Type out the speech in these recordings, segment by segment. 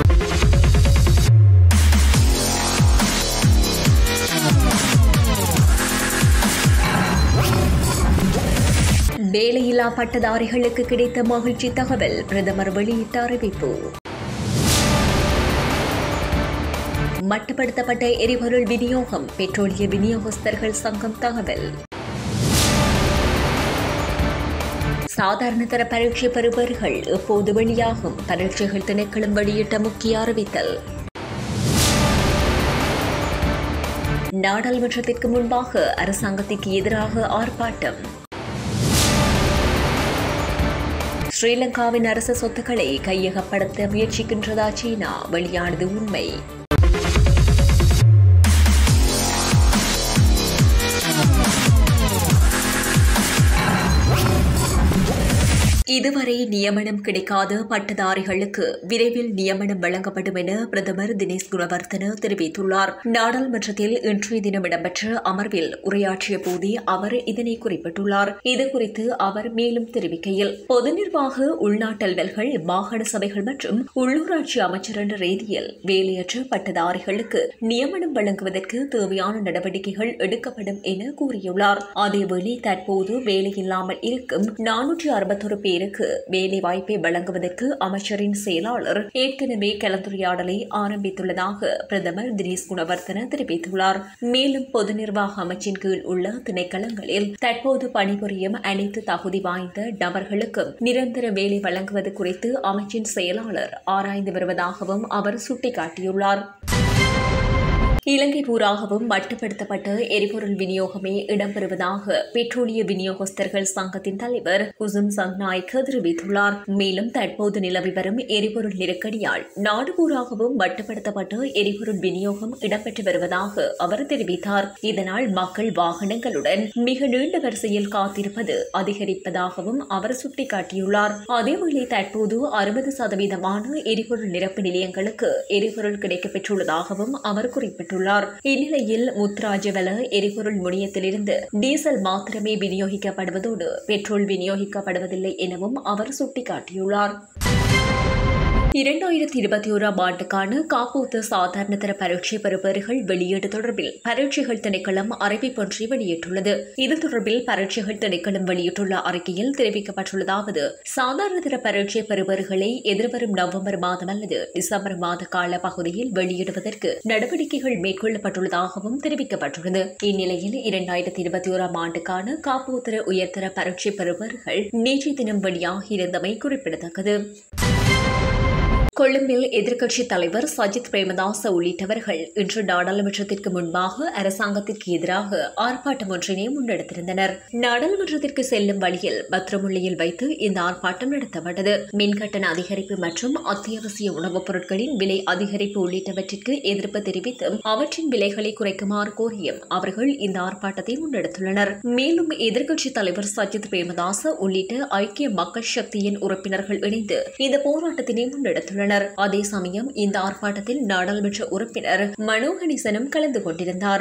வேலையில்லா பட்டதாரிகளுக்கு கிடைத்த மகிழ்ச்சி தகவல் பிரதமர் வெளியிட்ட அறிவிப்பு மட்டுப்படுத்தப்பட்ட எரிபொருள் விநியோகம் பெட்ரோலிய விநியோகஸ்தர்கள் சங்கம் தகவல் சாதாரண தர பரீட்சை பெறுபவர்கள் எப்போது வெளியாகும் பரீட்சைகள் திணைக்களம் வெளியிட்ட முக்கிய அறிவித்தல் நாடாளுமன்றத்திற்கு முன்பாக அரசாங்கத்திற்கு எதிராக ஆர்ப்பாட்டம் ஸ்ரீலங்காவின் அரச சொத்துக்களை கையகப்படுத்த முயற்சிக்கின்றதா சீனா வெளியானது உண்மை இதுவரை நியமனம் கிடைக்காத பட்டதாரிகளுக்கு விரைவில் நியமனம் வழங்கப்படும் என பிரதமர் தினேஷ் குணவர்த்தன தெரிவித்துள்ளார் நாடாளுமன்றத்தில் இன்றைய தினம் இடம்பெற்ற அமர்வில் உரையாற்றிய போதே அவர் இதனை குறிப்பிட்டுள்ளார் இதுகுறித்து அவர் மேலும் தெரிவிக்கையில் பொது நிர்வாக உள்நாட்டல்வல்கள் மாகாண சபைகள் மற்றும் உள்ளூராட்சி அமைச்சர் என்ற ரீதியில் வேலையற்ற பட்டதாரிகளுக்கு நியமனம் வழங்குவதற்கு தேவையான நடவடிக்கைகள் எடுக்கப்படும் என கூறியுள்ளார் அதேவேளை தற்போது வேலையில்லாமல் இருக்கும் நானூற்றி அறுபத்தொரு பேருக்கு வேலை வாய்ப்பை வழங்குவதற்கு அமைச்சரின் செயலாளர் ஏற்கனவே கலந்துரையாடலை ஆரம்பித்துள்ளதாக பிரதமர் தினேஷ் குணவர்த்தன தெரிவித்துள்ளார் மேலும் பொது நிர்வாக அமைச்சின் கீழ் உள்ள திணைக்களங்களில் தற்போது பணிபுரியும் அனைத்து தகுதி வாய்ந்த நபர்களுக்கும் நிரந்தர வேலை வழங்குவது குறித்து அமைச்சின் செயலாளர் ஆராய்ந்து வருவதாகவும் அவர் சுட்டிக்காட்டியுள்ளார் இலங்கை பூராகவும் மட்டுப்படுத்தப்பட்ட எரிபொருள் விநியோகமே இடம்பெறுவதாக பெட்ரோலிய விநியோகஸ்தர்கள் சங்கத்தின் தலைவர் குசும் சங்நாயக்க தெரிவித்துள்ளார் மேலும் தற்போது நிலவி வரும் எரிபொருள் நெருக்கடியால் நாடு பூராகவும் மட்டுப்படுத்தப்பட்ட எரிபொருள் விநியோகம் இடம்பெற்று வருவதாக அவர் தெரிவித்தார் இதனால் மக்கள் வாகனங்களுடன் மிக நீண்ட வரிசையில் காத்திருப்பது அதிகரிப்பதாகவும் அவர் சுட்டிக்காட்டியுள்ளார் அதேவேளை தற்போது அறுபது சதவீதமான எரிபொருள் நிரப்பு நிலையங்களுக்கு எரிபொருள் கிடைக்கப்பெற்றுள்ளதாகவும் அவர் குறிப்பிட்டுள்ளார் தெரிவித்துள்ளார் இந்நிலையில் முத்ராஜவல எரிபொருள் முனையத்திலிருந்து டீசல் மாத்திரமே விநியோகிக்கப்படுவதோடு பெட்ரோல் விநியோகிக்கப்படுவதில்லை எனவும் அவர் சுட்டிக்காட்டியுள்ளார் இரண்டாயிரத்தி இருபத்தி ஓராம் ஆண்டுக்கான காப்போத்து சாதாரண தர பரீட்சை பெறுபவர்கள் வெளியீடு தொடர்பில் பரீட்சைகள் திணைக்களம் அறிவிப்பொன்றை வெளியிட்டுள்ளது இது தொடர்பில் பரீட்சைகள் திணைக்களம் வெளியிட்டுள்ள அறிக்கையில் தெரிவிக்கப்பட்டுள்ளதாவது சாதாரண தர பரீட்சை பெறுபவர்களை எதிர்வரும் நவம்பர் மாதம் அல்லது டிசம்பர் மாத கால பகுதியில் வெளியிடுவதற்கு நடவடிக்கைகள் மேற்கொள்ளப்பட்டுள்ளதாகவும் தெரிவிக்கப்பட்டுள்ளது இந்நிலையில் இரண்டாயிரத்தி இருபத்தி ஓராம் ஆண்டுக்கான காப்போத்தர உயர்தர பரீட்சை பெறுபவர்கள் நேற்றைய தினம் வெளியாகியிருந்தமை குறிப்பிடத்தக்கது கொழும்பில் எதிர்க்கட்சித் தலைவர் சஜித் பிரேமதாச உள்ளிட்டவர்கள் இன்று நாடாளுமன்றத்திற்கு முன்பாக அரசாங்கத்திற்கு எதிராக ஆர்ப்பாட்டம் ஒன்றினை முன்னெடுத்திருந்தனர் நாடாளுமன்றத்திற்கு செல்லும் வழியில் பத்ரமுள்ளியில் வைத்து இந்த ஆர்ப்பாட்டம் நடத்தப்பட்டது மின்கட்டண அதிகரிப்பு மற்றும் அத்தியாவசிய உணவுப் பொருட்களின் விலை அதிகரிப்பு உள்ளிட்டவற்றிற்கு எதிர்ப்பு தெரிவித்தும் அவற்றின் விலைகளை குறைக்குமாறு கோரியும் அவர்கள் இந்த ஆர்ப்பாட்டத்தை முன்னெடுத்துள்ளனர் மேலும் எதிர்க்கட்சித் தலைவர் சஜித் பிரேமதாச உள்ளிட்ட ஐக்கிய மக்கள் சக்தியின் உறுப்பினர்கள் இணைந்து இந்த போராட்டத்தினை முன்னெடுத்துள்ளனர் உள்ளனர் அதே சமயம் இந்த ஆர்ப்பாட்டத்தில் நாடாளுமன்ற உறுப்பினர் மனோ கணேசனும் கலந்து கொண்டிருந்தார்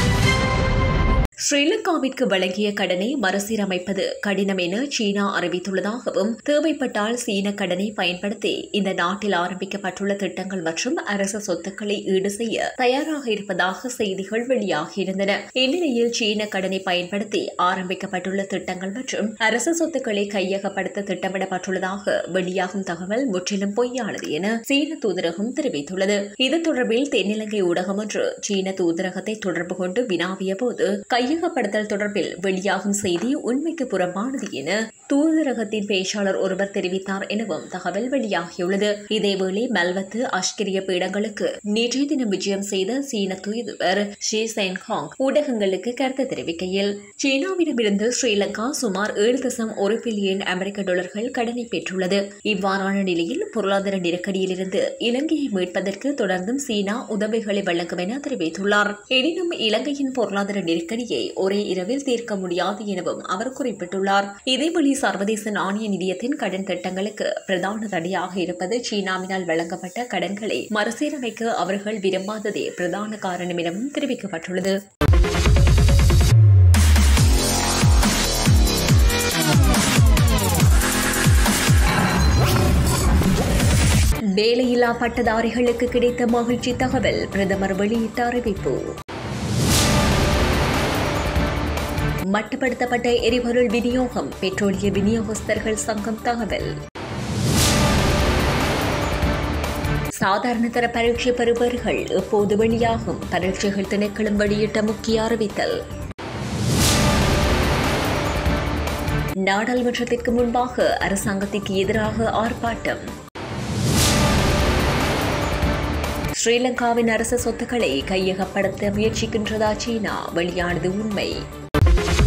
ஸ்ரீலங்காவிற்கு வழங்கிய கடனை மறுசீரமைப்பது கடினம் என சீனா அறிவித்துள்ளதாகவும் தேவைப்பட்டால் சீன கடனை பயன்படுத்தி இந்த நாட்டில் ஆரம்பிக்கப்பட்டுள்ள திட்டங்கள் மற்றும் அரச சொத்துக்களை ஈடு செய்ய தயாராக இருப்பதாக செய்திகள் வெளியாகியிருந்தன இந்நிலையில் சீன கடனை பயன்படுத்தி ஆரம்பிக்கப்பட்டுள்ள திட்டங்கள் மற்றும் அரச சொத்துக்களை கையகப்படுத்த திட்டமிடப்பட்டுள்ளதாக வெளியாகும் தகவல் முற்றிலும் பொய்யானது என சீன தூதரகம் தெரிவித்துள்ளது இது தொடர்பில் தென்னிலங்கை ஊடகம் ஒன்று சீன தூதரகத்தை தொடர்பு கொண்டு வினாவிய போது கையகப்படுத்தல் தொடர்பில் வெளியாகும் செய்தி உண்மைக்கு புறம்பானது என தூதரகத்தின் பேச்சாளர் ஒருவர் தெரிவித்தார் எனவும் தகவல் வெளியாகியுள்ளது இதேவேளை மல்வத்து அஷ்கிரிய பீடங்களுக்கு நேற்றைய தினம் விஜயம் செய்த சீன தூதுவர் ஷி சென்ஹாங் ஊடகங்களுக்கு கருத்து தெரிவிக்கையில் சீனாவிடமிருந்து ஸ்ரீலங்கா சுமார் ஏழு தசம் ஒரு பில்லியன் அமெரிக்க டாலர்கள் கடனை பெற்றுள்ளது இவ்வாறான நிலையில் பொருளாதார நெருக்கடியிலிருந்து இலங்கையை மீட்பதற்கு தொடர்ந்தும் சீனா உதவிகளை வழங்கும் என தெரிவித்துள்ளார் எனினும் இலங்கையின் பொருளாதார நெருக்கடியை ஒரே இரவில் தீர்க்க முடியாது எனவும் அவர் குறிப்பிட்டுள்ளார் இதேவழி சர்வதேச நாணய நிதியத்தின் கடன் திட்டங்களுக்கு பிரதான தடையாக இருப்பது சீனாவினால் வழங்கப்பட்ட கடன்களை மறுசீரமைக்க அவர்கள் விரும்பாததே பிரதான காரணம் எனவும் தெரிவிக்கப்பட்டுள்ளது வேலையில்லா பட்டதாரிகளுக்கு கிடைத்த மகிழ்ச்சி தகவல் பிரதமர் வெளியிட்ட அறிவிப்பு மட்டுப்படுத்தப்பட்ட எரிபொருள் விநியோகம் பெட்ரோலிய விநியோகஸ்தர்கள் சங்கம் தகவல் சாதாரண தர பரீட்சை பெறுபவர்கள் எப்போது வெளியாகும் பரீட்சைகள் திணைக்களம் வெளியிட்ட முக்கிய அறிவித்தல் நாடாளுமன்றத்திற்கு முன்பாக அரசாங்கத்திற்கு எதிராக ஆர்ப்பாட்டம் ஸ்ரீலங்காவின் அரச சொத்துக்களை கையகப்படுத்த முயற்சிக்கின்றதா சீனா வெளியானது உண்மை